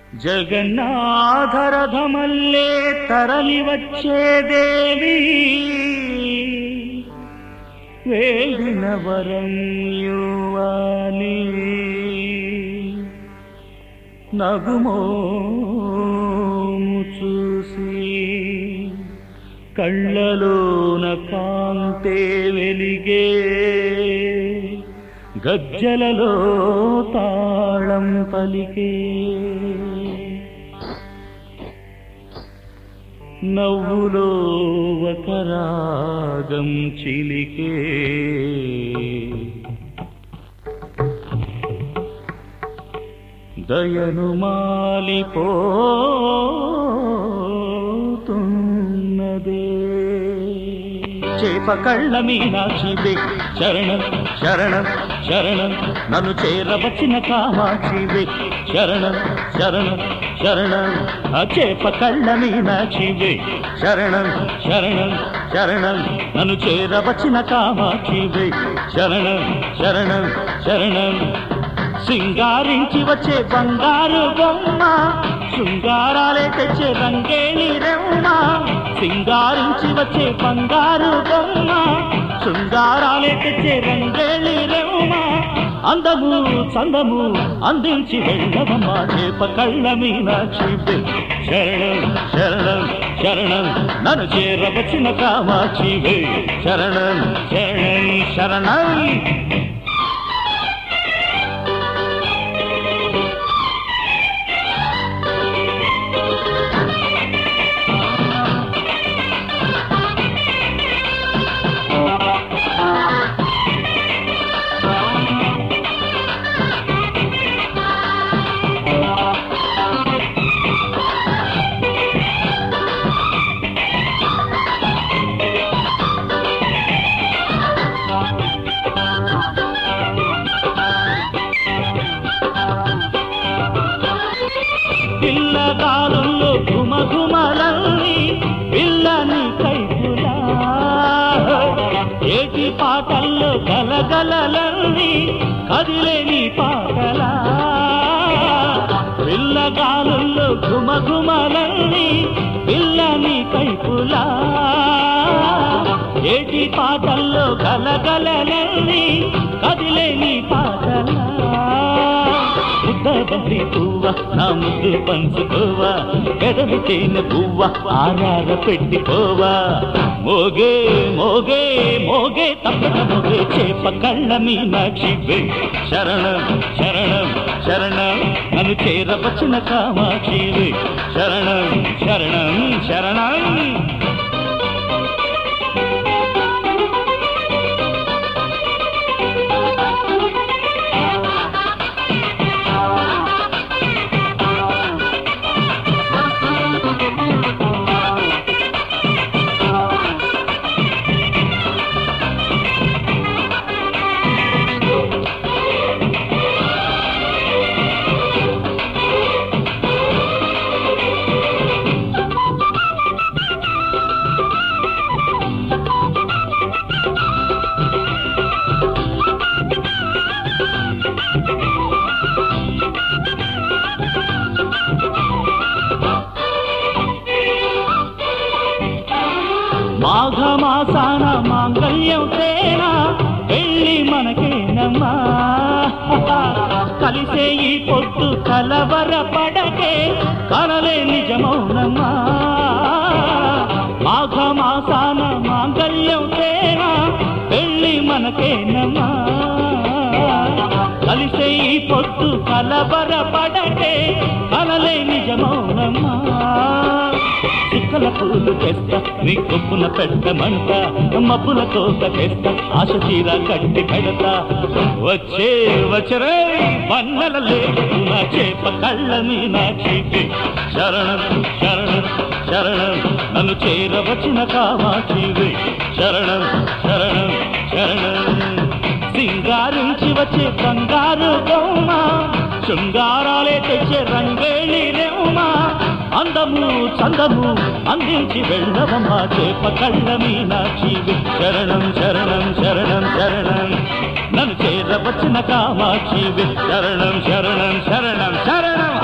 జగన్నాథరథమల్లే తరలి వచ్చే దేవి వేడిన వరం యువాలి నగుమోము చూసి కళ్ళలోన కాంతే వెలిగే గజ్జలలో తాళం పలికే నవ్వులో ఒక రాగం చిలికే దయను మాలిపోతున్నదే చేప కళ్ళ మీనాక్షివే శరణం శరణం శరణం నన్ను చేరవచ్చిన కామాక్షివే శరణం శరణం శరణం ఆ చేప కళ్ళ మీనాక్షివే శరణం శరణం శరణం నన్ను చేరవచ్చిన కామాక్షివే శరణం శరణం శరణం సింగారించి వచ్చే బంగారు బొమ్మ శృంగారాలే తెచ్చే రంగేణి రెమ్మ సింగారించి వచ్చే బంగారు బొమ్మ శృంగారాలే తెచ్చే రంగేణి రెమ్మ అందము చందము అందించి వెళ్ళవమ్మ చేప కళ్ళ మీనాక్షి శరణం శరణం శరణం నన్ను చేరవచ్చిన కామాక్షి శరణం శరణం శరణం పిల్లగాలుల్లో ఘుమఘుమలల్ని పిల్లని కైపులా ఏటి పాటల్లో గలగలలల్ని కదిలేని పాటలా పిల్లగాలుల్లో ఘుమఘుమలల్ని పిల్లని కైపులా ఏటి పాటల్లో గలగలలల్ని కదిలేని పాటలా ముద్దబంది పువ్వ నా ముద్దు పంచుకోవా పెదవి తేనె పువ్వ ఆరార పెట్టిపోవా మోగే మోగే మోగే తప్పన మోగే చేప కళ్ళ మీనాక్షి శరణం శరణం శరణం నన్ను చేరవచ్చిన కామాక్షి శరణం శరణం శరణం మాఘమాసాన మాంగళ్యం తేనా వెళ్ళి మనకేనమ్మా కలిసే ఈ పొద్దు కలవర పడకే కలలే నిజమౌనమ్మా మాఘమాసాన మాంగళ్యం తేనా వెళ్ళి మనకేనమ్మా కలిసే ఈ పొద్దు కలవర పడకే కలలే నిజమౌనమ్మా చుక్కల పూలు తెస్తా నీ కొప్పున పెట్టమంట మబ్బుల కోత తెస్తా ఆశ తీరా కట్టి పెడతా వచ్చే వచ్చరే వన్నెల లేకున్న చేప కళ్ళ మీనాక్షి శరణం శరణం శరణం నన్ను చేరవచ్చిన కామాక్షి శరణం శరణం శరణం సింగారించి వచ్చే బంగారు బొమ్మ శృంగారాలే తెచ్చే రంగేళి రెమ్మ అందము చందము అందించి వెళ్ళవమ్మా చేప కళ్ళ మీనాక్షి శరణం శరణం శరణం శరణం నన్ను చేరవచ్చిన కామాక్షి శరణం శరణం శరణం శరణం